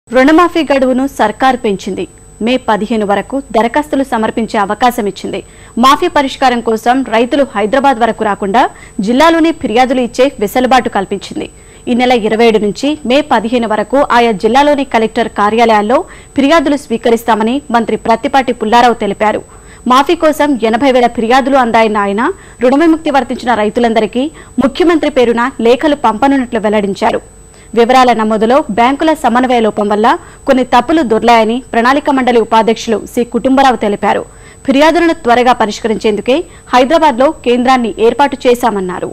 రుణమాఫీ గడువును సర్కార్ పెంచింది మే పదిహేను వరకు దరఖాస్తులు సమర్పించే అవకాశం ఇచ్చింది మాఫీ పరిష్కారం కోసం రైతులు హైదరాబాద్ వరకు రాకుండా జిల్లాలోనే ఫిర్యాదులు ఇచ్చే వెసులుబాటు కల్పించింది ఈ నెల ఇరవై ఏడు నుంచి మే పదిహేను వరకు ఆయా జిల్లాలోని కలెక్టర్ కార్యాలయాల్లో ఫిర్యాదులు స్వీకరిస్తామని మంత్రి ప్రత్తిపాటి పుల్లారావు తెలిపారు మాఫీ కోసం ఎనభై వేల ఫిర్యాదులు అందాయన్న ఆయన రుణ విముక్తి వర్తించిన రైతులందరికీ ముఖ్యమంత్రి పేరున లేఖలు పంపనున్నట్లు వెల్లడించారు వివరాల నమోదులో బ్యాంకుల సమన్వయ లోపం వల్ల కొన్ని తప్పులు దొర్లాయని ప్రణాళిక మండలి ఉపాధ్యక్షులు సి కుటుంబరావు తెలిపారు ఫిర్యాదులను త్వరగా పరిష్కరించేందుకే హైదరాబాద్లో కేంద్రాన్ని ఏర్పాటు చేశామన్నారు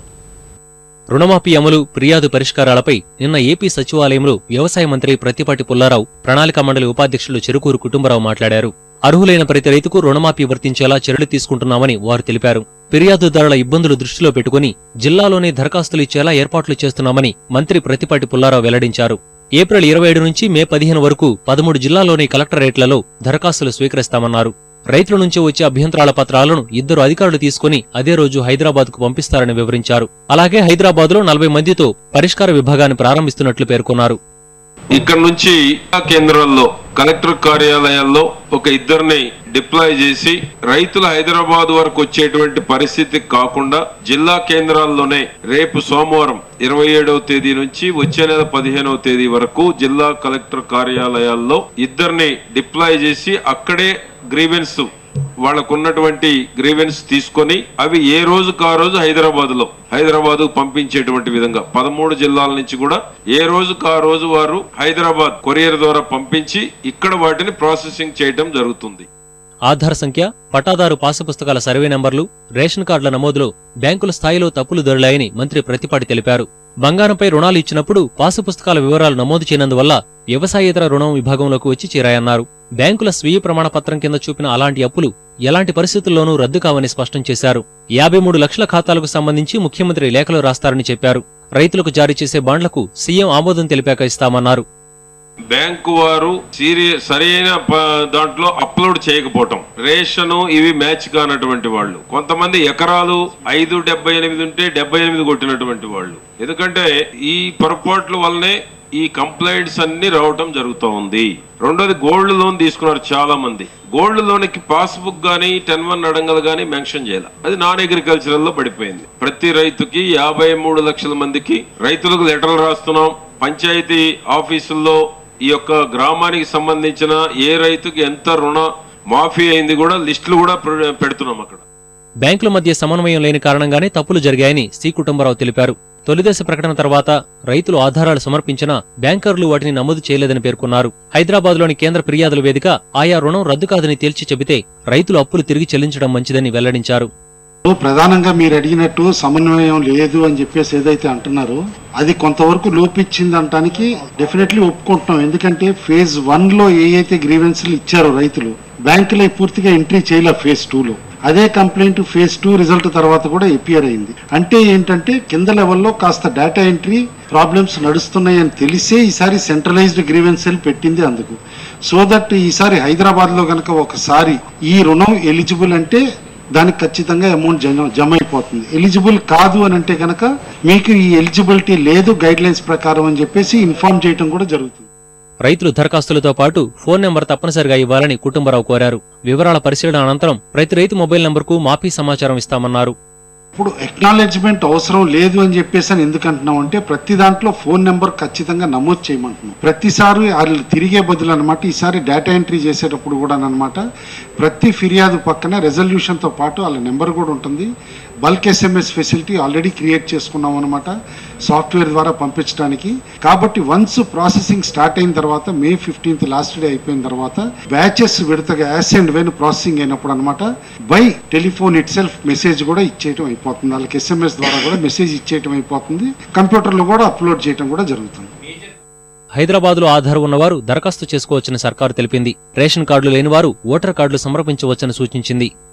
రుణమాఫీ అమలు ఫిర్యాదు పరిష్కారాలపై నిన్న ఏపీ సచివాలయంలో వ్యవసాయ మంత్రి ప్రత్తిపాటి పుల్లారావు ప్రణాళిక మండలి ఉపాధ్యక్షులు చెరుకూరు కుటుంబరావు మాట్లాడారు అర్హులైన ప్రతి రైతుకు రుణమాఫీ వర్తించేలా చర్యలు తీసుకుంటున్నామని వారు తెలిపారు ఫిర్యాదుదారుల ఇబ్బందులు దృష్టిలో పెట్టుకుని జిల్లాలోనే దరఖాస్తులు ఇచ్చేలా ఏర్పాట్లు చేస్తున్నామని మంత్రి ప్రత్తిపాటి పుల్లారావు వెల్లడించారు ఏప్రిల్ ఇరవై ఏడు నుంచి మే పదిహేను వరకు పదమూడు జిల్లాల్లోని కలెక్టరేట్లలో దరఖాస్తులు స్వీకరిస్తామన్నారు రైతుల నుంచి వచ్చే అభ్యంతరాల పత్రాలను ఇద్దరు అధికారులు తీసుకుని అదే రోజు హైదరాబాద్ కు పంపిస్తారని వివరించారు అలాగే హైదరాబాద్ లో నలభై మందితో పరిష్కార విభాగాన్ని ప్రారంభిస్తున్నట్లు పేర్కొన్నారు ఇక్కడ నుంచి జిల్లా కేంద్రాల్లో కలెక్టర్ కార్యాలయాల్లో ఒక ఇద్దరిని డిప్లాయ్ చేసి రైతులు హైదరాబాద్ వరకు వచ్చేటువంటి పరిస్థితి కాకుండా జిల్లా కేంద్రాల్లోనే రేపు సోమవారం ఇరవై ఏడవ తేదీ నుంచి వచ్చే నెల పదిహేనవ తేదీ వరకు జిల్లా కలెక్టర్ కార్యాలయాల్లో ఇద్దరిని డిప్లాయ్ చేసి అక్కడే గ్రీవెన్స్ వాళ్ళకు ఉన్నటువంటి గ్రీవెన్స్ తీసుకొని అవి ఏ రోజుకు ఆ రోజు హైదరాబాద్ లో హైదరాబాద్ పంపించేటువంటి విధంగా పదమూడు జిల్లాల నుంచి కూడా ఏ రోజుకు ఆ రోజు వారు హైదరాబాద్ కొరియర్ ద్వారా పంపించి ఇక్కడ వాటిని ప్రాసెసింగ్ చేయడం జరుగుతుంది ఆధార్ సంఖ్య పటాదారు పాసు పుస్తకాల సర్వే నంబర్లు రేషన్ కార్డుల నమోదులో బ్యాంకుల స్థాయిలో తప్పులు దొరిలాయని మంత్రి ప్రతిపాటి తెలిపారు బంగారంపై రుణాలు ఇచ్చినప్పుడు పాసు పుస్తకాల వివరాలు నమోదు చేయనందువల్ల వ్యవసాయేతర రుణం విభాగంలోకి వచ్చి చేరాయన్నారు బ్యాంకుల స్వీయ ప్రమాణ పత్రం కింద చూపిన అలాంటి అప్పులు ఎలాంటి పరిస్థితుల్లోనూ రద్దు కావని స్పష్టం చేశారు యాభై మూడు లక్షల ఖాతాలకు సంబంధించి ముఖ్యమంత్రి లేఖలు రాస్తారని చెప్పారు రైతులకు జారీ చేసే బాండ్లకు సీఎం ఆమోదం తెలిపాక ఇస్తామన్నారు బ్యాంకు వారు సీరియస్ సరైన ప- దాంట్లో అప్లోడ్ చేయకపోవటం రేషను ఇవి మ్యాచ్ కానటువంటి వాళ్ళు కొంతమంది ఎకరాలు ఐదు డెబ్బై ఎనిమిది ఉంటే డెబ్బై ఎనిమిది కొట్టినటువంటి వాళ్ళు ఎందుకంటే ఈ పొరపాట్ల వల్లనే ఈ కంప్లైంట్స్ అన్ని రావటం జరుగుతూ ఉంది రెండోది గోల్డ్ లోన్ తీసుకున్నారు చాలా మంది గోల్డ్ లోన్కి పాస్బుక్ గానీ టెన్ వన్ అడంగల్ గానీ మెన్షన్ చేయాలి అది నాన్ అగ్రికల్చరల్ లో పడిపోయింది ప్రతి రైతుకి యాభై మూడు లక్షల మందికి రైతులకు లెటర్లు రాస్తున్నాం పంచాయతీ ఆఫీసుల్లో ఈ యొక్క గ్రామానికి సంబంధించిన ఏ రైతుకి ఎంత రుణ మాఫీ అయింది కూడా లిస్టులు కూడా పె- పెడుతున్నాం అక్కడ బ్యాంకుల మధ్య సమన్వయం లేని కారణంగానే తప్పులు జరిగాయని సి కుటుంబరావు తెలిపారు తొలిదశ ప్రకటన తర్వాత రైతులు ఆధారాలు సమర్పించినా బ్యాంకర్లు వాటిని నమోదు చేయలేదని పేర్కొన్నారు హైదరాబాద్లోని కేంద్ర ఫిర్యాదుల వేదిక ఆయా రుణం రద్దు కాదని తేల్చి చెబితే రైతులు అప్పులు తిరిగి చెల్లించడం మంచిదని వెల్లడించారు ప్రధానంగా మీరు అడిగినట్టు సమన్వయం లేదు అని చెప్పేసి ఏదైతే అంటున్నారో అది కొంతవరకు లోపించింది అనటానికి డెఫినెట్లీ ఒప్పుకుంటున్నాం ఎందుకంటే ఫేజ్ వన్ లో ఏ అయితే గ్రీవెన్స్లు ఇచ్చారో రైతులు బ్యాంకులే పూర్తిగా ఎంట్రీ చేయలే ఫేజ్ టూ లో అదే కంప్లైంట్ ఫేజ్ టూ రిజల్ట్ తర్వాత కూడా ఎపియర్ అయింది అంటే ఏంటంటే కింద లెవెల్లో కాస్త డేటా ఎంట్రీ ప్రాబ్లమ్స్ నడుస్తున్నాయి అని తెలిసే ఈసారి సెంట్రలైజ్డ్ గ్రీవెన్స్ సెల్ పెట్టింది అందుకు సో దట్ ఈసారి హైదరాబాద్ లో కనుక ఒకసారి ఈ రుణం ఎలిజిబుల్ అంటే దానికి ఖచ్చితంగా అమౌంట్ జమ జమ అయిపోతుంది ఎలిజిబుల్ కాదు అని అంటే కనుక మీకు ఈ ఎలిజిబిలిటీ లేదు గైడ్ లైన్స్ ప్రకారం అని చెప్పేసి ఇన్ఫార్మ్ చేయడం కూడా జరుగుతుంది రైతులు దరఖాస్తులతో పాటు ఫోన్ నెంబర్ తప్పనిసరిగా ఇవ్వాలని కుటుంబరావు కోరారు వివరాల పరిశీలన అనంతరం ప్రతి రైతు మొబైల్ నంబర్కు మాఫీ సమాచారం ఇస్తామన్నారు ఇప్పుడు ఎక్నాలెడ్జ్మెంట్ అవసరం లేదు అని చెప్పేసి అని ఎందుకు అంటున్నాం అంటే ప్రతి దాంట్లో ఫోన్ నెంబర్ ఖచ్చితంగా నమోదు చేయమంటున్నాం ప్రతిసారి వాళ్ళు తిరిగే బదులు అనమాట ఈసారి డేటా ఎంట్రీ చేసేటప్పుడు కూడా అనమాట ప్రతి ఫిర్యాదు పక్కన resolution తో పాటు వాళ్ళ నెంబర్ కూడా ఉంటుంది bulk SMS facility already create చేసుకున్నాం అనమాట సాఫ్ట్వేర్ ద్వారా పంపించడానికి కాబట్టి వన్స్ ప్రాసెసింగ్ స్టార్ట్ అయిన తర్వాత మే ఫిఫ్టీన్త్ లాస్ట్ డే అయిపోయిన తర్వాత బ్యాచెస్ విడతగా యాస్ అండ్ వెన్ ప్రాసెసింగ్ అయినప్పుడు అనమాట by telephone itself message కూడా ఇచ్చేయటం అయిపోతుంది వాళ్ళకి ఎస్ఎంఎస్ ద్వారా కూడా మెసేజ్ ఇచ్చేయటం అయిపోతుంది కంప్యూటర్లో కూడా అప్లోడ్ చేయటం కూడా జరుగుతుంది హైదరాబాద్ లో ఆధార్ ఉన్నవారు దరఖాస్తు చేసుకోవచ్చని సర్కారు తెలిపింది రేషన్ కార్డులు లేనివారు ఓటర్ కార్డులు సమర్పించవచ్చని సూచించింది